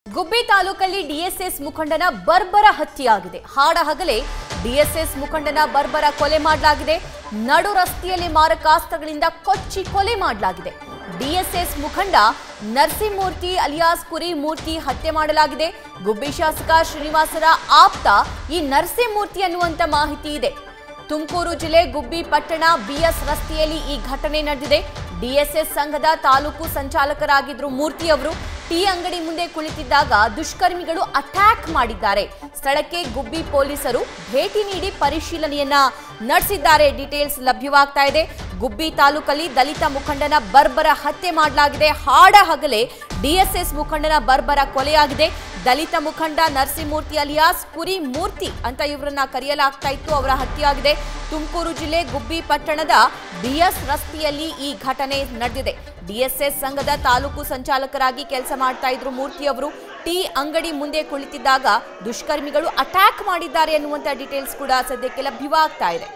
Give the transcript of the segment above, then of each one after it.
ಗುಬ್ಬಿ ತಾಲೂಕಲ್ಲಿ DSS ಮುಖಂಡನ ಬರ್ಬರ ಹತ್ಯೆಯಾಗಿದೆ ಹಾಡಹಗಲೇ DSS ಮುಖಂಡನ ಬರ್ಬರ ಕೊಲೆ ಮಾಡಲಾಗಿದೆ ನಡು ರಸ್ತೆಯಲ್ಲಿ ಮಾರಕಾಸ್ತ್ರಗಳಿಂದ ಕೊಚ್ಚಿ ಕೊಲೆ ಮಾಡಲಾಗಿದೆ ಡಿಎಸ್ಎಸ್ ಮುಖಂಡ ನರಸಿಂಹಮೂರ್ತಿ ಅಲಿಯಾಸ್ ಕುರಿ ಮೂರ್ತಿ ಹತ್ಯೆ ಮಾಡಲಾಗಿದೆ ಗುಬ್ಬಿ ಶಾಸಕ ಶ್ರೀನಿವಾಸರ ಆಪ್ತ ಈ ನರಸಿಂಹಮೂರ್ತಿ ಅನ್ನುವಂತ ಮಾಹಿತಿ ಇದೆ ತುಮಕೂರು ಜಿಲ್ಲೆ ಗುಬ್ಬಿ ಪಟ್ಟಣ ಬಿಎಸ್ ರಸ್ತೆಯಲ್ಲಿ ಈ ಘಟನೆ ನಡೆದಿದೆ ಡಿಎಸ್ಎಸ್ ಸಂಘದ ತಾಲೂಕು ಸಂಚಾಲಕರಾಗಿದ್ರು ಮೂರ್ತಿ ಅವರು ಟೀ ಅಂಗಡಿ ಮುಂದೆ ಕುಳಿತಿದ್ದಾಗ ದುಷ್ಕರ್ಮಿಗಳು ಅಟ್ಯಾಕ್ ಮಾಡಿದ್ದಾರೆ ಸ್ಥಳಕ್ಕೆ ಗುಬ್ಬಿ ಪೊಲೀಸರು ಭೇಟಿ ನೀಡಿ ಪರಿಶೀಲನೆಯನ್ನ ನಡೆಸಿದ್ದಾರೆ ಡೀಟೇಲ್ಸ್ ಲಭ್ಯವಾಗ್ತಾ ಇದೆ ಗುಬ್ಬಿ ತಾಲೂಕಲ್ಲಿ ದಲಿತ ಮುಖಂಡನ ಬರ್ಬರ ಹತ್ಯೆ ಮಾಡಲಾಗಿದೆ ಹಾಡ ಹಗಲೇ ಡಿಎಸ್ಎಸ್ ಮುಖಂಡನ ಬರ್ಬರ ಕೊಲೆಯಾಗಿದೆ ದಲಿತ ಮುಖಂಡ ನರಸಿಂಹಮೂರ್ತಿ ಅಲಿಯಾಸ್ ಕುರಿ ಮೂರ್ತಿ ಅಂತ ಇವರನ್ನ ಕರೆಯಲಾಗ್ತಾ ಇತ್ತು ಅವರ ಹತ್ಯೆಯಾಗಿದೆ ತುಮಕೂರು ಜಿಲ್ಲೆ ಗುಬ್ಬಿ ಪಟ್ಟಣದ ಬಿಎಸ್ ರಸ್ತೆಯಲ್ಲಿ ಈ ಘಟನೆ ನಡೆದಿದೆ ಡಿಎಸ್ಎಸ್ ಸಂಘದ ತಾಲೂಕು ಸಂಚಾಲಕರಾಗಿ ಕೆಲಸ ಮಾಡ್ತಾ ಇದ್ರು ಮೂರ್ತಿ ಅವರು ಟೀ ಅಂಗಡಿ ಮುಂದೆ ಕುಳಿತಿದ್ದಾಗ ದುಷ್ಕರ್ಮಿಗಳು ಅಟ್ಯಾಕ್ ಮಾಡಿದ್ದಾರೆ ಅನ್ನುವಂತ ಡೀಟೇಲ್ಸ್ ಕೂಡ ಸದ್ಯಕ್ಕೆ ಲಭ್ಯವಾಗ್ತಾ ಇದೆ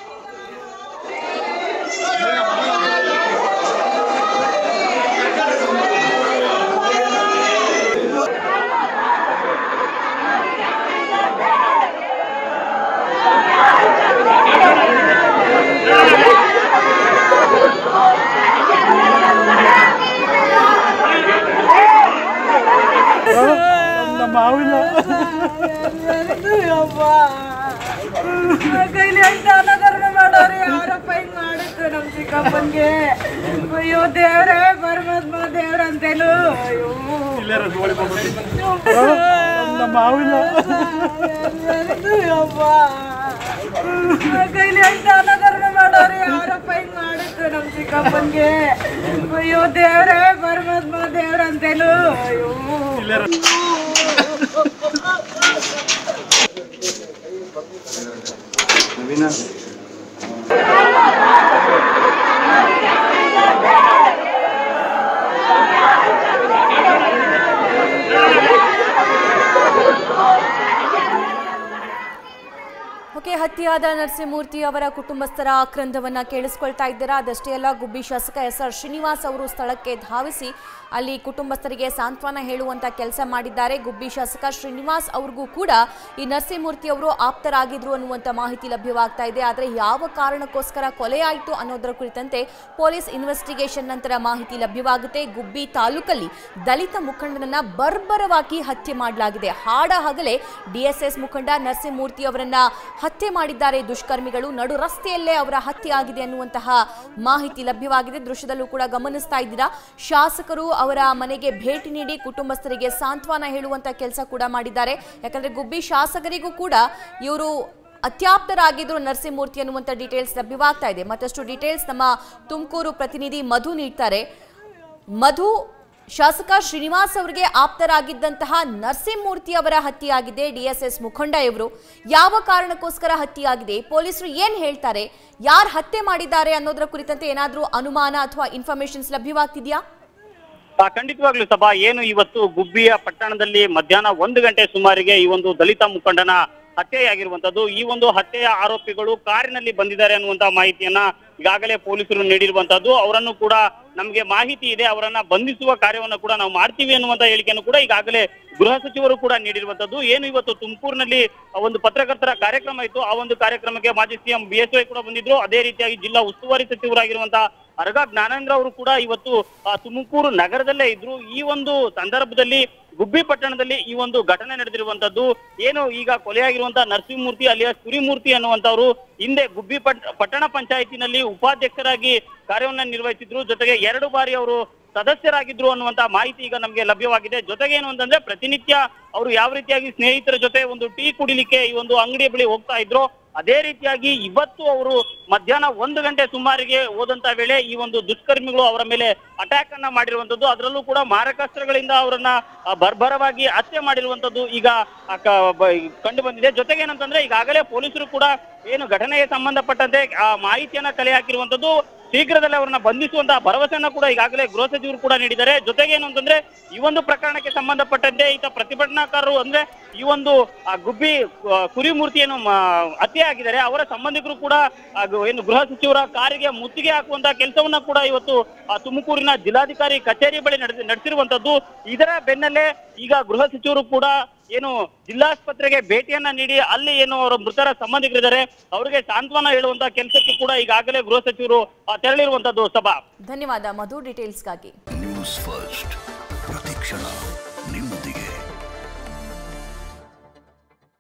ನಮ್ಮ ಮಾವಿಲ್ಲ ಕೈಲಿ ದಾನ ಧರ್ಮ ಮಾಡೋರು ಯಾರಪ್ಪ ಹಿಂಗ್ ಮಾಡಿದ್ರು ನಮ್ ಚಿಕ್ಕಪ್ಪನ್ಗೆ ಅಯ್ಯೋ ದೇವ್ರೇ ಪರಮಾತ್ಮ ದೇವ್ರ ಅಂತೇನು ಅಯ್ಯೋ ನಮ್ಮ ಮಾವಿಲ್ಲ ಅಯ್ಯಪ್ಪ ಕೈಲಿ ದಾನ ಧರ್ಮ ಮಾಡೋರು ಯಾರಪ್ಪ ಹಿಂಗ್ ಮಾಡಿದ್ರು ನಮ್ ಚಿಕ್ಕಪ್ಪನ್ಗೆ ಅಯ್ಯೋ ದೇವ್ರೇ ಪರಮಾತ್ಮ ದೇವ್ರ ಅಂತೇನು ಅಯ್ಯೋ ಓಕೆ ಹತ್ಯೆಯಾದ ನರಸಿಂಹಮೂರ್ತಿ ಅವರ ಕುಟುಂಬಸ್ಥರ ಆಕ್ರಂದವನ್ನ ಕೇಳಿಸ್ಕೊಳ್ತಾ ಇದ್ದೀರಾ ಅದಷ್ಟೇ ಅಲ್ಲ ಗುಬ್ಬಿ ಶಾಸಕ ಎಸ್ ಆರ್ ಶ್ರೀನಿವಾಸ್ ಅವರು ಸ್ಥಳಕ್ಕೆ ಧಾವಿಸಿ ಅಲ್ಲಿ ಕುಟುಂಬಸ್ಥರಿಗೆ ಸಾಂತ್ವನ ಹೇಳುವಂತ ಕೆಲಸ ಮಾಡಿದ್ದಾರೆ ಗುಬ್ಬಿ ಶಾಸಕ ಶ್ರೀನಿವಾಸ್ ಅವ್ರಿಗೂ ಕೂಡ ಈ ನರಸಿಂಹಮೂರ್ತಿ ಅವರು ಆಪ್ತರಾಗಿದ್ರು ಅನ್ನುವಂತ ಮಾಹಿತಿ ಲಭ್ಯವಾಗ್ತಾ ಇದೆ ಆದರೆ ಯಾವ ಕಾರಣಕ್ಕೋಸ್ಕರ ಕೊಲೆ ಆಯಿತು ಅನ್ನೋದರ ಕುರಿತಂತೆ ಪೊಲೀಸ್ ಇನ್ವೆಸ್ಟಿಗೇಷನ್ ನಂತರ ಮಾಹಿತಿ ಲಭ್ಯವಾಗುತ್ತೆ ಗುಬ್ಬಿ ತಾಲೂಕಲ್ಲಿ ದಲಿತ ಮುಖಂಡನನ್ನ ಬರ್ಬರವಾಗಿ ಹತ್ಯೆ ಮಾಡಲಾಗಿದೆ ಹಾಡ ಹಗಲೇ ಡಿಎಸ್ಎಸ್ ಮುಖಂಡ ನರಸಿಂಹಮೂರ್ತಿ ಅವರನ್ನ ಹತ್ಯೆ ಮಾಡಿದ್ದಾರೆ ದುಷ್ಕರ್ಮಿಗಳು ನಡು ರಸ್ತೆಯಲ್ಲೇ ಅವರ ಹತ್ಯೆ ಆಗಿದೆ ಅನ್ನುವಂತಹ ಮಾಹಿತಿ ಲಭ್ಯವಾಗಿದೆ ದೃಶ್ಯದಲ್ಲೂ ಕೂಡ ಗಮನಿಸ್ತಾ ಇದ್ದೀರಾ ಶಾಸಕರು ಅವರ ಮನೆಗೆ ಭೇಟಿ ನೀಡಿ ಕುಟುಂಬಸ್ಥರಿಗೆ ಸಾಂತ್ವನ ಹೇಳುವಂತ ಕೆಲಸ ಕೂಡ ಮಾಡಿದ್ದಾರೆ ಯಾಕಂದ್ರೆ ಗುಬ್ಬಿ ಶಾಸಕರಿಗೂ ಕೂಡ ಇವರು ಅತ್ಯಾಪ್ತರಾಗಿದ್ರು ನರಸಿಂಹಮೂರ್ತಿ ಅನ್ನುವಂಥ ಡೀಟೇಲ್ಸ್ ಲಭ್ಯವಾಗ್ತಾ ಇದೆ ಮತ್ತಷ್ಟು ಡೀಟೇಲ್ಸ್ ನಮ್ಮ ತುಮಕೂರು ಪ್ರತಿನಿಧಿ ಮಧು ನೀಡ್ತಾರೆ ಮಧು ಶಾಸಕ ಶ್ರೀನಿವಾಸ್ ಅವರಿಗೆ ಆಪ್ತರಾಗಿದ್ದಂತಹ ನರಸಿಂಹಮೂರ್ತಿ ಅವರ ಹತ್ಯೆಯಾಗಿದೆ ಡಿಎಸ್ಎಸ್ ಮುಖಂಡ ಇವರು ಯಾವ ಕಾರಣಕ್ಕೋಸ್ಕರ ಹತ್ಯೆಯಾಗಿದೆ ಪೊಲೀಸರು ಏನ್ ಹೇಳ್ತಾರೆ ಯಾರು ಹತ್ಯೆ ಮಾಡಿದ್ದಾರೆ ಅನ್ನೋದರ ಕುರಿತಂತೆ ಏನಾದರೂ ಅನುಮಾನ ಅಥವಾ ಇನ್ಫಾರ್ಮೇಶನ್ಸ್ ಲಭ್ಯವಾಗ್ತಿದ್ಯಾ ಆ, ಖಂಡಿತವಾಗ್ಲೂ ಸಭಾ ಏನು ಇವತ್ತು ಗುಬ್ಬಿಯ ಪಟ್ಟಣದಲ್ಲಿ ಮಧ್ಯಾಹ್ನ ಒಂದು ಗಂಟೆ ಸುಮಾರಿಗೆ ಈ ಒಂದು ದಲಿತ ಮುಖಂಡನ ಹತ್ಯೆಯಾಗಿರುವಂತದ್ದು ಈ ಒಂದು ಹತ್ಯೆಯ ಆರೋಪಿಗಳು ಕಾರಿನಲ್ಲಿ ಬಂದಿದ್ದಾರೆ ಅನ್ನುವಂತ ಮಾಹಿತಿಯನ್ನ ಈಗಾಗಲೇ ಪೊಲೀಸರು ನೀಡಿರುವಂತದ್ದು ಅವರನ್ನು ಕೂಡ ನಮಗೆ ಮಾಹಿತಿ ಇದೆ ಅವರನ್ನ ಬಂಧಿಸುವ ಕಾರ್ಯವನ್ನು ಕೂಡ ನಾವು ಮಾಡ್ತೀವಿ ಅನ್ನುವಂತ ಹೇಳಿಕೆಯನ್ನು ಕೂಡ ಈಗಾಗಲೇ ಗೃಹ ಸಚಿವರು ಕೂಡ ನೀಡಿರುವಂತದ್ದು ಏನು ಇವತ್ತು ತುಮಕೂರಿನಲ್ಲಿ ಒಂದು ಪತ್ರಕರ್ತರ ಕಾರ್ಯಕ್ರಮ ಇತ್ತು ಆ ಒಂದು ಕಾರ್ಯಕ್ರಮಕ್ಕೆ ಮಾಜಿ ಸಿಎಂ ಬಿ ಎಸ್ ವೈ ಕೂಡ ಬಂದಿದ್ರು ಅದೇ ರೀತಿಯಾಗಿ ಜಿಲ್ಲಾ ಉಸ್ತುವಾರಿ ಸಚಿವರಾಗಿರುವಂತಹ ಅರಗ ಜ್ಞಾನೇಂದ್ರ ಅವರು ಕೂಡ ಇವತ್ತು ಆ, ತುಮಕೂರು ನಗರದಲ್ಲೇ ಇದ್ರು ಈ ಒಂದು ಸಂದರ್ಭದಲ್ಲಿ ಗುಬ್ಬಿ ಪಟ್ಟಣದಲ್ಲಿ ಈ ಒಂದು ಘಟನೆ ನಡೆದಿರುವಂತದ್ದು ಏನು ಈಗ ಕೊಲೆಯಾಗಿರುವಂತಹ ನರಸಿಂಹಮೂರ್ತಿ ಅಲಿಯಾಸ್ ಕುರಿಮೂರ್ತಿ ಅನ್ನುವಂತವರು ಹಿಂದೆ ಗುಬ್ಬಿ ಪಟ್- ಪಟ್ಟಣ ಪಂಚಾಯತಿನಲ್ಲಿ ಉಪಾಧ್ಯಕ್ಷರಾಗಿ ಕಾರ್ಯವನ್ನ ನಿರ್ವಹಿಸಿದ್ರು ಜೊತೆಗೆ ಎರಡು ಬಾರಿ ಅವರು ಸದಸ್ಯರಾಗಿದ್ರು ಅನ್ನುವಂತ ಮಾಹಿತಿ ಈಗ ನಮಗೆ ಲಭ್ಯವಾಗಿದೆ ಜೊತೆಗೆ ಏನು ಅಂತಂದ್ರೆ ಪ್ರತಿನಿತ್ಯ ಅವರು ಯಾವ ರೀತಿಯಾಗಿ ಸ್ನೇಹಿತರ ಜೊತೆ ಒಂದು ಟೀ ಕುಡಿಲಿಕ್ಕೆ ಈ ಒಂದು ಅಂಗಡಿಯ ಬಳಿ ಹೋಗ್ತಾ ಇದ್ರು ಅದೇ ರೀತಿಯಾಗಿ ಇವತ್ತು ಅವರು ಮಧ್ಯಾಹ್ನ ಒಂದು ಗಂಟೆ ಸುಮಾರಿಗೆ ಹೋದಂತ ವೇಳೆ ಈ ಒಂದು ದುಷ್ಕರ್ಮಿಗಳು ಅವರ ಮೇಲೆ ಅಟ್ಯಾಕ್ ಅನ್ನ ಮಾಡಿರುವಂತದ್ದು ಅದರಲ್ಲೂ ಕೂಡ ಮಾರಕಾಸ್ತ್ರಗಳಿಂದ ಅವರನ್ನ ಆ, ಬರ್ಬರವಾಗಿ ಹತ್ಯೆ ಮಾಡಿರುವಂತದ್ದು ಈಗ ಆ, ಕ- ಬ- ಕಂಡು ಬಂದಿದೆ ಜೊತೆಗೆ ಏನಂತಂದ್ರೆ ಈಗಾಗಲೇ ಪೊಲೀಸರು ಕೂಡ ಏನು ಘಟನೆಗೆ ಸಂಬಂಧಪಟ್ಟಂತೆ ಆ ಮಾಹಿತಿಯನ್ನ ಕಲೆ ಹಾಕಿರುವಂತದ್ದು ಶೀಘ್ರದಲ್ಲೇ ಅವರನ್ನ ಬಂಧಿಸುವಂತಹ ಭರವಸೆಯನ್ನ ಕೂಡ ಈಗಾಗಲೇ ಗೃಹ ಸಚಿವರು ಕೂಡ ನೀಡಿದ್ದಾರೆ ಜೊತೆಗೆ ಏನು ಅಂತಂದ್ರೆ ಈ ಒಂದು ಪ್ರಕರಣಕ್ಕೆ ಸಂಬಂಧಪಟ್ಟಂತೆ ಈತ ಪ್ರತಿಭಟನಾಕಾರರು ಅಂದ್ರೆ ಈ ಒಂದು ಆ, ಗುಬ್ಬಿ ಆ, ಕುರಿಮೂರ್ತಿ ಏನು ಮ- ಹತ್ಯೆ ಆಗಿದ್ದಾರೆ ಅವರ ಸಂಬಂಧಿಕರು ಕೂಡ ಆ, ಗು- ಏನು ಗೃಹ ಸಚಿವರ ಕಾರಿಗೆ ಮುತ್ತಿಗೆ ಹಾಕುವಂತಹ ಕೆಲಸವನ್ನ ಕೂಡ ಇವತ್ತು ಆ, ತುಮಕೂರಿನ ಜಿಲ್ಲಾಧಿಕಾರಿ ಕಚೇರಿ ಬಳಿ ನಡೆಸಿ ನಡೆಸಿರುವಂತದ್ದು ಇದರ ಬೆನ್ನಲ್ಲೇ ಈಗ ಗೃಹ ಸಚಿವರು ಕೂಡ ಏನು ಜಿಲ್ಲಾಸ್ಪತ್ರೆಗೆ ಭೇಟಿಯನ್ನ ನೀಡಿ ಅಲ್ಲಿ ಏನು ಅವರ ಮೃತರ ಸಂಬಂಧಿಕರಿದ್ದಾರೆ ಅವರಿಗೆ ಸಾಂತ್ವನ ಹೇಳುವಂತಹ ಕೆಲಸಕ್ಕೆ ಕೂಡ ಈಗಾಗಲೇ ಗೃಹ ಸಚಿವರು ಆ, ತೆರಳಿರುವಂತದ್ದು ಸಭಾ ಧನ್ಯವಾದ ಮಧು ಡೀಟೇಲ್ಸ್ಗಾಗಿ ನ್ಯೂಸ್ ಫಸ್ಟ್ ಪ್ರತಿಕ್ಷಣ ನಿಮ್ಮೊಂದಿಗೆ